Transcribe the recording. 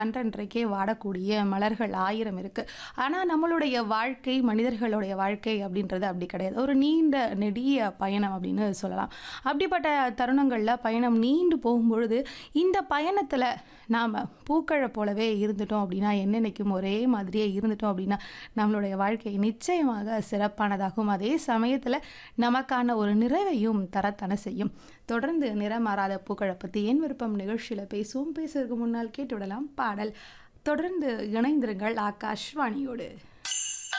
அன்றன்றைக்கே வாடக்கூடிய மலர்கள் ஆயிரம் இருக்கு. ஆனா, நம்மளுடைய வாழ்க்கை, மனிதர்களுடைய வாழ்க்கை அப்படின்றது அப்படி கிடையாது. ஒரு நீண்ட நெடிய பயணம் அப்படின்னு சொல்லலாம். அப்படிப்பட்ட தருணங்கள்ல பயணம் நீண்டு போகும்பொழுது, இந்த பயணத்துல நாம பூக்கள போலவே இருந்துட்டோம் அப்படின்னா, என்னென்னைக்கும் ஒரே மாதிரியே இருந்துட்டோம் அப்படின்னா, நம்மளுடைய வாழ்க்கை நிச்சயமாக சிறப்பானதாகும். அதே சமயத்துல நமக்கான ஒரு நிறைவையும் தரத்தானே செய்யும். தொடர்ந்து நிறம் மாறாத பூக்கள பத்தி என் விருப்பம் நிகழ்ச்சியில பேசுவோம். பேசுவதற்கு முன்னால் கேட்டுவிடலாம் பாடல். தொடர்ந்து இணைந்திருங்கள் ஆகாஷ்வாணியோடு.